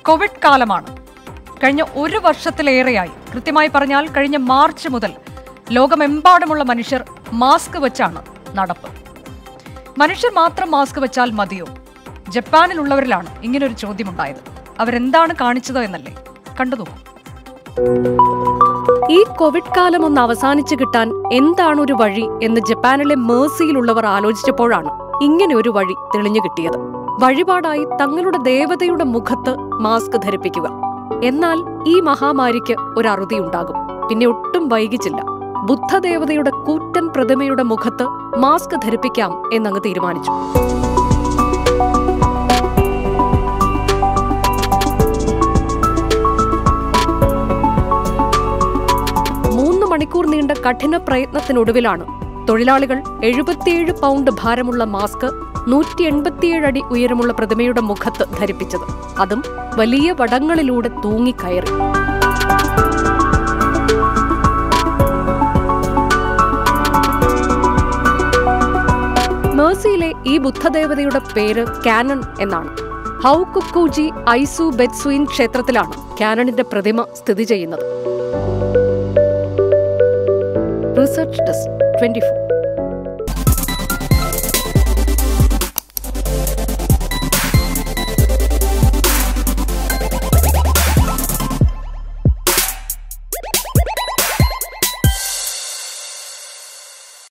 Covid കാലമാണ് കഴിഞ്ഞ ഒരു വർഷത്തിലേറെയായി കൃത്യമായി പറഞ്ഞാൽ കഴിഞ്ഞ മാർച്ച് മുതൽ ലോകമെമ്പാടുമുള്ള മനുഷ്യർ മാസ്ക് വെച്ചാണ് നടപ്പ് മനുഷ്യർ മാത്രം മാസ്ക് വെച്ചാൽ മതിയോ ജപ്പാനിലുള്ളവരിലാണ് ഇങ്ങനൊരു ചോദ്യമുണ്ടായത് അവരെന്താണ് കാണിച്ചത് എന്നല്ലേ കണ്ടു നോക്കൂ ഈ കോവിഡ് കാലം ഒന്ന് അവസാനിച്ചു കിട്ടാൻ എന്താണ് ഒരു വഴി എന്ന് ജപ്പാനിലെ മേഴ്സിയിലുള്ളവർ ആലോചിച്ചപ്പോഴാണ് ഇങ്ങനെ ഒരു വഴി തെളിഞ്ഞു കിട്ടിയത് വഴിപാടായി തങ്ങളുടെ ദേവതയുടെ മുഖത്ത് മാസ്ക് ധരിപ്പിക്കുക എന്നാൽ ഈ മഹാമാരിക്ക് ഒരു അറുതിയുണ്ടാകും പിന്നെ ഒട്ടും വൈകിച്ചില്ല ബുദ്ധദേവതയുടെ കൂറ്റൻ പ്രതിമയുടെ മുഖത്ത് മാസ്ക് ധരിപ്പിക്കാം എന്നങ്ങ് തീരുമാനിച്ചു മൂന്ന് മണിക്കൂർ നീണ്ട കഠിന പ്രയത്നത്തിനൊടുവിലാണ് തൊഴിലാളികൾ എഴുപത്തിയേഴ് പൗണ്ട് ഭാരമുള്ള മാസ്ക് നൂറ്റി എൺപത്തിയേഴ് അടി ഉയരമുള്ള പ്രതിമയുടെ മുഖത്ത് ധരിപ്പിച്ചത് അതും വലിയ വടങ്ങളിലൂടെ തൂങ്ങിക്കയറി മേഴ്സിയിലെ ഈ ബുദ്ധദേവതയുടെ പേര് കാനൺ എന്നാണ് ഹൗകുക്കുജി ഐസു ബെറ്റ്സുയിൻ ക്ഷേത്രത്തിലാണ് കാനണിന്റെ പ്രതിമ സ്ഥിതി ചെയ്യുന്നത് റിസർച്ച് ഡെസ്ക് ട്വന്റി